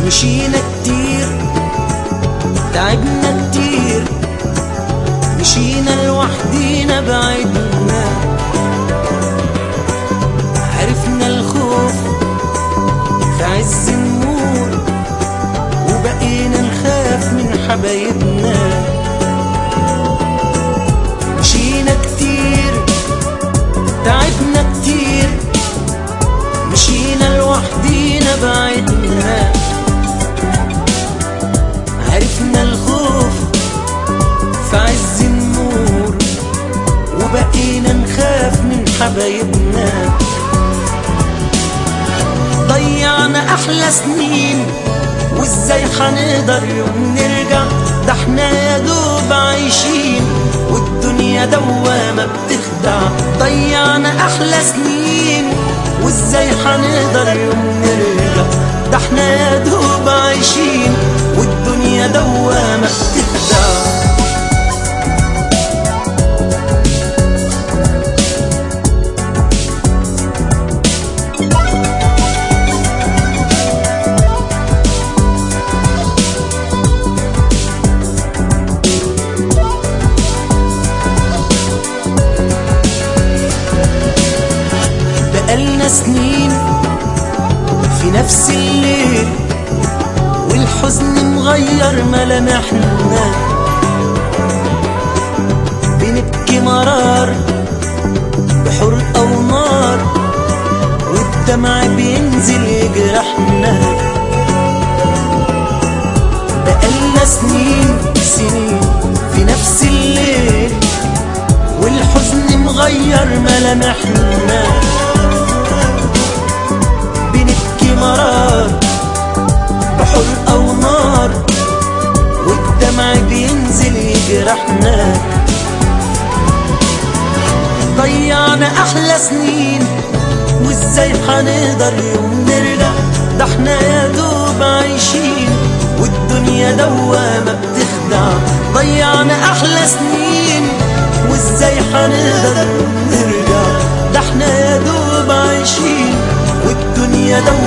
مشينا كتير تعبنا كتير مشينا لوحدينا بعدنا عرفنا الخوف في عز النور وبقينا نخاف من حبايبنا مشينا كتير تعبنا كتير مشينا لوحدينا بعدنا عرفنا الخوف في عز النور وبقينا نخاف من حبايبنا ضيعنا احلى سنين وازاي حنقدر يوم نرجع ده احنا يا دوب عايشين والدنيا دوامة بتخدع ضيعنا احلى سنين وازاي حنقدر يوم نرجع ده احنا يا دوب عايشين والدنيا دوامة بتخدع بقالنا سنين في نفس الليل والحزن مغير ملامحنا بنبكي مرار بحرقة ونار والدمع بينزل يجرحنا بقالنا سنين سنين في نفس الليل والحزن مغير ملامحنا بنبكي مرار بحرقة ونار والدمع بينزل يجرحنا ضيعنا أحلى سنين وازاي حنقدر يوم نرجع ده احنا يا دوب عايشين والدنيا دوامة بتخدع ضيعنا أحلى سنين وازاي حنقدر يوم نرجع ده احنا يا دوب عايشين والدنيا دوامة